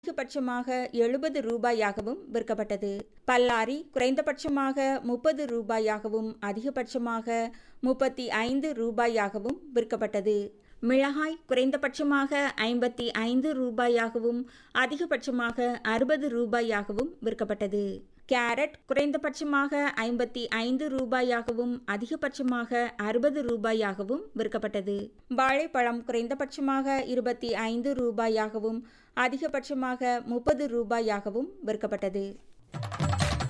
அதிகபட்சமாக எழுபது ரூபாயாகவும் விற்கப்பட்டது பல்லாரி குறைந்தபட்சமாக முப்பது ரூபாயாகவும் அதிகபட்சமாக முப்பத்தி ஐந்து ரூபாயாகவும் விற்கப்பட்டது மிளகாய் குறைந்தபட்சமாக ஐம்பத்தி ஐந்து ரூபாயாகவும் அதிகபட்சமாக அறுபது ரூபாயாகவும் விற்கப்பட்டது கேரட் குறைந்தபட்சமாக ஐம்பத்தி ஐந்து ரூபாயாகவும் அதிகபட்சமாக அறுபது ரூபாயாகவும் விற்கப்பட்டது வாழைப்பழம் குறைந்தபட்சமாக இருபத்தி ஐந்து ரூபாயாகவும் அதிகபட்சமாக முப்பது ரூபாயாகவும் விற்கப்பட்டது